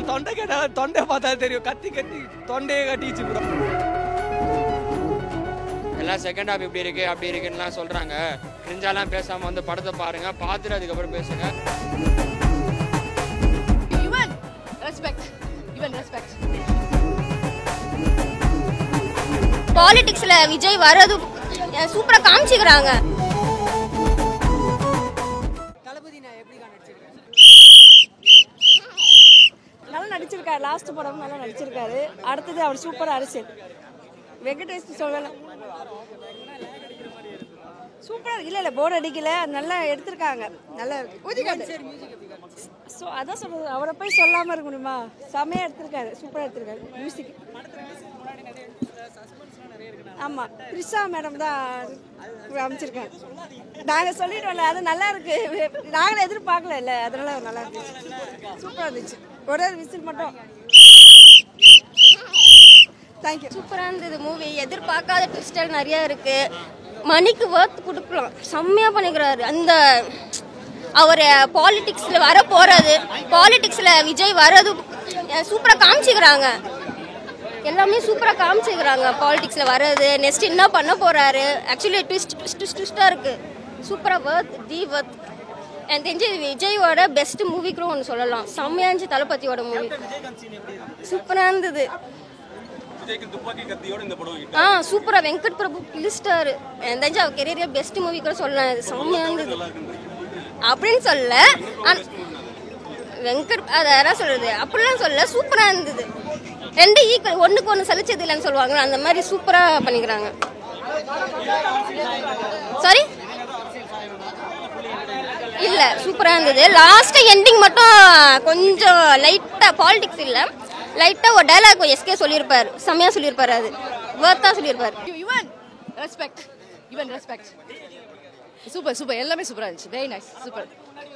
தொண்டை கேட்டா தொண்டை பார்த்தா தெரியும் கத்தி கத்தி தொண்டையே கட்டிச்சு ப்ரோ எல்லாம் செகண்ட் ஹாஃப் இப்படி இருக்கு அப்படி இருக்குன்னுலாம் சொல்றாங்க கிரிஞ்சாலாம் பேசாம வந்து படத்தை பாருங்க பார்த்துட்டு அதுக்கப்புறம் பேசுங்க யுவன் ரெஸ்பெக்ட் யுவன் ரெஸ்பெக்ட் பாலிடிக்ஸ்ல விஜய் வர்றது சூப்பரா காமிச்சிக்கிறாங்க நல்லா நடிச்சிருக்காரு லாஸ்ட் படம் நல்லா நடிச்சிருக்காரு அடுத்தது அவர் சூப்பர் அரசியல் வெங்கடேஷ் சொல்லல சூப்பரா இல்ல இல்ல போர் அடிக்கல நல்லா எடுத்திருக்காங்க நல்லா இருக்கு ஸோ அதான் சொல்றது அவரை போய் சொல்லாம இருக்க முடியுமா செமையா எடுத்திருக்காரு சூப்பரா எடுத்திருக்காரு மியூசிக் ஆமா த்ரிஷா மேடம் தான் அமைச்சிருக்காங்க நாங்க சொல்லிட்டோம்ல அது நல்லா இருக்கு நாங்களும் எதிர்பார்க்கல இல்ல அதனால நல்லா இருந்துச்சு சூப்பரா இருந்துச்சு ஒரே ஒரு விசில் மட்டும் தேங்க்யூ சூப்பரா இருந்தது மூவி எதிர்பார்க்காத ட்விஸ்டர் நிறைய இருக்கு மணிக்கு ஒர்த் கொடுக்கலாம் செம்மையா பண்ணிக்கிறாரு அந்த அவர் பாலிடிக்ஸ்ல வர போறது பாலிடிக்ஸ்ல விஜய் வர்றது சூப்பரா காமிச்சிக்கிறாங்க எல்லாமே சூப்பரா காமிச்சிக்கிறாங்க பாலிடிக்ஸ்ல வர்றது நெக்ஸ்ட் என்ன பண்ண போறாரு ஆக்சுவலி ட்விஸ்ட் ட்விஸ்ட் ட்விஸ்டா இருக்கு சூப்பரா ஒர்த் தி ஒர்த் எனக்கு தெரிஞ்சு இது விஜயோட பெஸ்ட் மூவி கூட ஒன்று சொல்லலாம் செம்மையா இருந்துச்சு தளபதியோட மூவி சூப்பரா இருந்தது ஆ சூப்பரா வெங்கட் பிரபு கிளிஸ்டார் எனக்கு தெரிஞ்சு அவர் கெரியர் பெஸ்ட் மூவி கூட சொல்லலாம் இது செம்மையா இருந்தது அப்படின்னு சொல்ல ஆனா- வெங்கட் அதை யாரா சொல்றது அப்படிலாம் சொல்ல சூப்பரா இருந்தது ரெண்டு ஈக்குவல் ஒண்ணுக்கு ஒன்று சலிச்சது இல்லைன்னு சொல்லுவாங்க அந்த மாதிரி சூப்பரா பண்ணிக்கிறாங்க சாரி இல்ல சூப்பரா இருந்தது லாஸ்ட் எண்டிங் மட்டும் கொஞ்சம் லைட்டா பாலிடிக்ஸ் இல்ல லைட்டா ஒரு டைலாக் எஸ்கே சொல்லியிருப்பாரு செம்மையா சொல்லியிருப்பாரு அது வேர்த்தா சொல்லியிருப்பாரு Yuvan respect Yuvan respect super super எல்லாமே சூப்பரா இருந்துச்சு வெரி நைஸ் சூப்பர்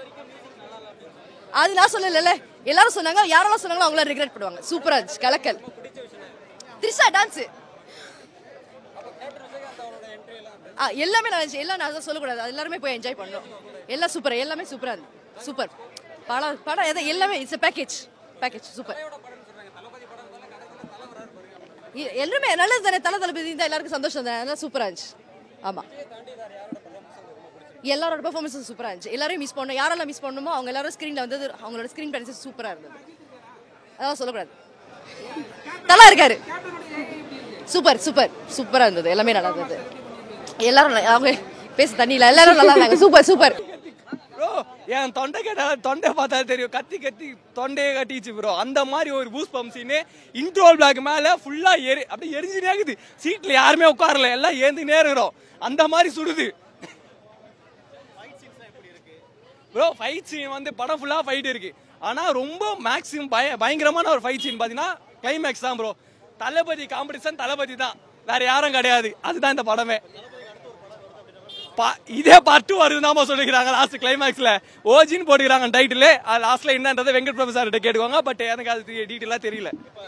அது நான் சொல்லல எல்லாரும் சொன்னாங்க யாரெல்லாம் சொன்னாங்களோ அவங்கள ரிக்ரெட் பண்ணுவாங்க சூப்பரா இருந்துச்சு கலக்கல் த்ரிஷா டான்ஸ் ஆ எல்லாமே நல்லா இருந்துச்சு எல்லாம் நான் அதை சொல்லக்கூடாது அது எல்லாருமே போய் என்ஜாய் பண்ணோம் எல்லாம் சூப்பர் எல்லாமே சூப்பரா இருந்துச்சு சூப்பர் படம் படம் எதை எல்லாமே இட்ஸ் பேக்கேஜ் பேக்கேஜ் சூப்பர் எல்லாமே நல்லது தானே தலை தளபதி தான் எல்லாருக்கும் சந்தோஷம் தானே அதெல்லாம் சூப்பரா இருந்துச்சு ஆமா எல்லாரோட பெர்ஃபார்மன்ஸும் சூப்பரா இருந்துச்சு எல்லாரையும் மிஸ் பண்ணோம் யாரெல்லாம் மிஸ் பண்ணணுமோ அவங்க எல்லாரும் ஸ்க்ரீன்ல வந்து அவங்களோட ஸ்க்ரீன் பிரசன்ஸ் சூப்பரா இருந்தது அதான் சொல்லக்கூடாது நல்லா இருக்காரு சூப்பர் சூப்பர் சூப்பரா இருந்தது எல்லாமே நல்லா இருந்தது எல்லாரும் நல்லா- அவங்க பேச தண்ணியில எல்லாரும் நல்லா இருந்தாங்க சூப்பர் சூப்பர் ப்ரோ என் தொண்டை கேட்டா தொண்டை பார்த்தா தெரியும் கத்தி கத்தி தொண்டையே கட்டிச்சு ப்ரோ அந்த மாதிரி ஒரு பூஸ் பம்ப் சீனு இன்ட்ரோல் பிளாக் மேல ஃபுல்லா எரி அப்படியே எரிஞ்சுனே இருக்குது சீட்ல யாருமே உட்காரல எல்லாம் ஏந்துனே இருக்கிறோம் அந்த மாதிரி சுடுது ப்ரோ ஃபைட் சீன் வந்து படம் ஃபுல்லா ஃபைட் இருக்கு ஆனா ரொம்ப மேக்ஸிமம் பய பயங்கரமான ஒரு ஃபைட் சீன் பாத்தீங்கன்னா கிளைமேக்ஸ் தான் ப்ரோ தளபதி காம்படிஷன் தளபதி தான் வேற யாரும் கிடையாது அதுதான் இந்த படமே பா- இதே பார்ட் டூ வருதுதான் சொல்லிக்கிறாங்க லாஸ்ட் கிளைமேக்ஸ்ல ஓஜின்னு போட்டுக்கிறாங்க டைட்டில் லாஸ்ட்ல என்னன்றதை வெங்கட் பிரபு சார் கிட்ட கேட்டுக்கோங்க பட் எனக்கு அது டீட்டெயிலா தெரியல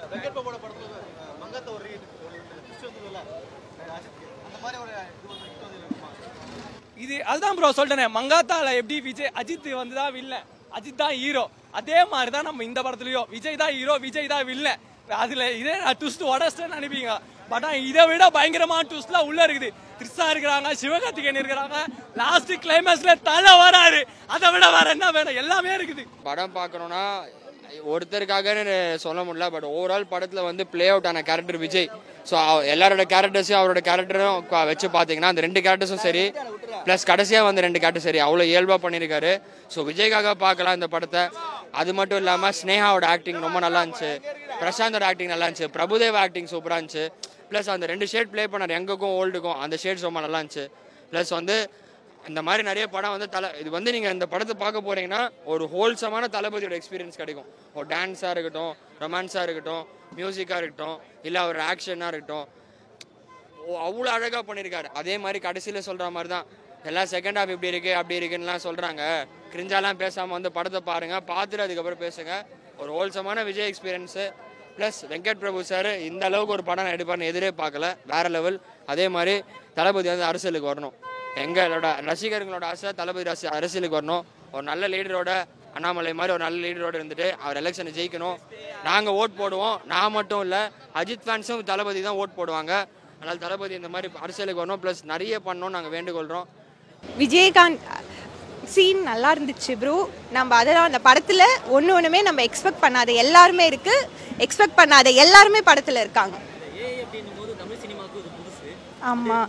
இது அதுதான் ப்ரோ சொல்லிட்டேனே மங்காத்தால எப்படி விஜய் அஜித் வந்து தான் வில்லன் அஜித் தான் ஹீரோ அதே மாதிரி தான் நம்ம இந்த படத்துலயும் விஜய் தான் ஹீரோ விஜய் தான் வில்லன் அதுல இதே ட்விஸ்ட் உடச்சிட்டேன்னு நினைப்பீங்க பட் இதை விட பயங்கரமான ட்விஸ்ட்லாம் உள்ள இருக்குது த்ரிஷா இருக்கிறாங்க சிவகார்த்திகேயன் இருக்கிறாங்க லாஸ்ட் கிளைமேக்ஸ்ல தலை வராரு அதை விட வேற என்ன வேணும் எல்லாமே இருக்குது படம் பார்க்கணும்னா ஒருத்தருக்காகன்னு சொல்ல முடியல பட் ஓவரால் படத்தில் வந்து ப்ளே அவுட் ஆன கேரக்டர் விஜய் ஸோ எல்லாரோட கேரக்டர்ஸையும் அவரோட கேரக்டரும் வச்சு பார்த்தீங்கன்னா அந்த ரெண்டு கேரக்டர்ஸும் சரி ப்ளஸ் கடைசியாக வந்து ரெண்டு கேரக்டர் சரி அவ்வளோ இயல்பாக பண்ணியிருக்காரு ஸோ விஜய்க்காக பார்க்கலாம் இந்த படத்தை அது மட்டும் இல்லாமல் ஸ்னேகாவோட ஆக்டிங் ரொம்ப நல்லா இருந்துச்சு பிரசாந்தோட ஆக்டிங் நல்லா இருந்துச்சு பிரபுதேவ் ஆக்டிங் சூப்பராக இருந்துச்சு ப்ளஸ் அந்த ரெண்டு ஷேட் ப்ளே பண்ணார் எங்களுக்கும் ஓல்டுக்கும் அந்த ஷேட்ஸ் ரொம்ப நல்லா இருந்துச்சு ப்ளஸ் வந்து இந்த மாதிரி நிறைய படம் வந்து தலை இது வந்து நீங்கள் இந்த படத்தை பார்க்க போறீங்கன்னா ஒரு ஹோல்சமான தளபதியோட எக்ஸ்பீரியன்ஸ் கிடைக்கும் ஒரு டான்ஸாக இருக்கட்டும் ரொமான்ஸாக இருக்கட்டும் மியூசிக்காக இருக்கட்டும் இல்லை ஒரு ஆக்ஷனாக இருக்கட்டும் ஓ அவ்வளோ அழகாக பண்ணியிருக்காரு அதே மாதிரி கடைசியில் சொல்கிற மாதிரி தான் எல்லாம் செகண்ட் ஹாஃப் இப்படி இருக்கு அப்படி இருக்குன்னுலாம் சொல்கிறாங்க கிரிஞ்சாலாம் பேசாமல் வந்து படத்தை பாருங்கள் பார்த்துட்டு அதுக்கப்புறம் பேசுங்க ஒரு ஹோல்சமான Vijay experience plus Venkat Prabhu sir இந்த அளவுக்கு ஒரு படம் எடுப்பார்னு எதிரே பார்க்கல வேற லெவல் அதே மாதிரி தளபதி வந்து அரசியலுக்கு வரணும் எங்களோட ரசிகர்களோட ஆசை தளபதி அரசு அரசியலுக்கு வரணும் ஒரு நல்ல லீடரோட அண்ணாமலை மாதிரி ஒரு நல்ல லீடரோடு இருந்துட்டு அவர் எலெக்ஷனை ஜெயிக்கணும் நாங்கள் ஓட் போடுவோம் நான் மட்டும் இல்லை அஜித் ஃபேன்ஸும் தளபதி தான் ஓட் போடுவாங்க அதனால் தளபதி இந்த மாதிரி அரசியலுக்கு வரணும் ப்ளஸ் நிறைய பண்ணணும்னு நாங்கள் வேண்டுகொள்கிறோம் விஜயகாந்த் சீன் நல்லா இருந்துச்சு ப்ரோ நம்ம அதெல்லாம் அந்த படத்தில் ஒன்று ஒன்றுமே நம்ம எக்ஸ்பெக்ட் பண்ணாத எல்லாருமே இருக்கு எக்ஸ்பெக்ட் பண்ணாத எல்லாருமே படத்தில் இருக்காங்க ஆமாம்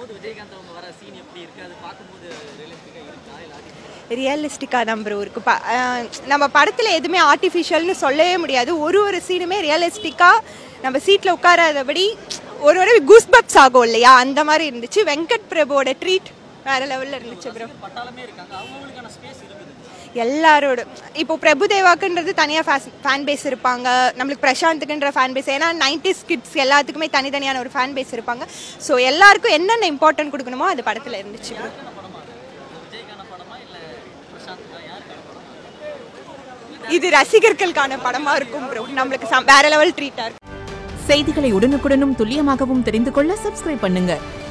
ரியலிஸ்டிக்காக தான் ப்ரோ இருக்கு ப- அஹ் நம்ம படத்தில் எதுவுமே ஆர்டிஃபிஷியல்னு சொல்லவே முடியாது ஒரு ஒரு சீனுமே ரியலிஸ்டிக்காக நம்ம சீட்டில் உட்காராதபடி ஒரு ஒரு கூஸ் பப்ஸ் ஆகும் இல்லையா அந்த மாதிரி இருந்துச்சு வெங்கட் பிரபுவோட ட்ரீட் வேற லெவலில் இருந்துச்சு ப்ரோ எல்லாரோட இப்போ பிரபுதேவாக்குன்றது தனியாக ஃபேன் பேஸ் இருப்பாங்க நம்மளுக்கு பிரசாந்துக்குன்ற ஃபேன் பேஸ் ஏன்னா நைன்டி கிட்ஸ் எல்லாத்துக்குமே தனித்தனியான ஒரு ஃபேன் பேஸ் இருப்பாங்க ஸோ எல்லாருக்கும் என்னென்ன இம்பார்ட்டன்ட் கொடுக்கணுமோ அது படத்தில் இருந்துச்சு bro. இது ரசிகர்களுக்கான படமா இருக்கும் ப்ரோ நம்மளுக்கு சம்- வேற லெவல் ட்ரீட்டா இருக்கும் செய்திகளை உடனுக்குடனும் துல்லியமாகவும் தெரிந்து கொள்ள சப்ஸ்கிரைப் பண்ணுங்க